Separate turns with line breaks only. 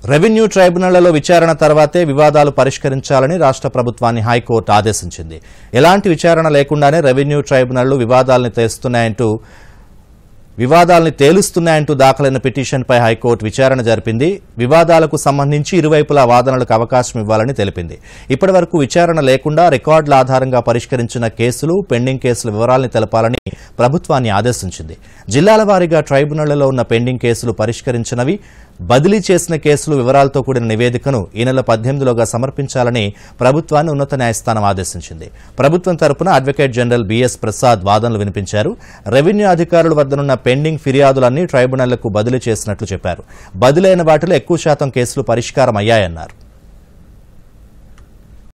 revenue ట్రైబ్యునళ్లలో విచారణ తర్వాతే వివాదాలు పరిష్కరించాలని రాష్ట్ర ప్రభుత్వాన్ని హైకోర్టు ఆదేశించింది ఎలాంటి విచారణ లేకుండానే రెవెన్యూ ట్రైబ్యునళ్లు వివాదాలను తెస్తున్నాయంటూ వివాదాల్ని తేలుస్తున్నాయంటూ దాఖలైన పిటిషన్పై హైకోర్టు విచారణ జరిపింది వివాదాలకు సంబంధించి ఇరువైపులా వాదనలకు అవకాశం ఇవ్వాలని తెలిపింది ఇప్పటివరకు విచారణ లేకుండా రికార్డుల ఆధారంగా పరిష్కరించిన కేసులు పెండింగ్ కేసుల వివరాల్ని తెలపాలని ప్రభుత్వాన్ని ఆదేశించింది జిల్లాల వారీగా ట్రైబ్యునళ్లలో ఉన్న పెండింగ్ కేసులు పరిష్కరించినవి బదిలీ చేసిన కేసులు వివరాలతో కూడిన నివేదికను ఈ నెల పద్దెనిమిదిలోగా సమర్పించాలని ప్రభుత్వాన్ని ఉన్నత న్యాయస్థానం ఆదేశించింది ప్రభుత్వం తరపున అడ్వకేట్ జనరల్ బిఎస్ ప్రసాద్ వాదనలు వినిపించారు రెవెన్యూ అధికారుల వద్దనున్న పెండింగ్ ఫిర్యాదులన్నీ ట్రైబ్యునళ్లకు బదిలీ చేసినట్లు చెప్పారు బదిలైన వాటిలో ఎక్కువ శాతం కేసులు పరిష్కారం అయ్యాయన్నారు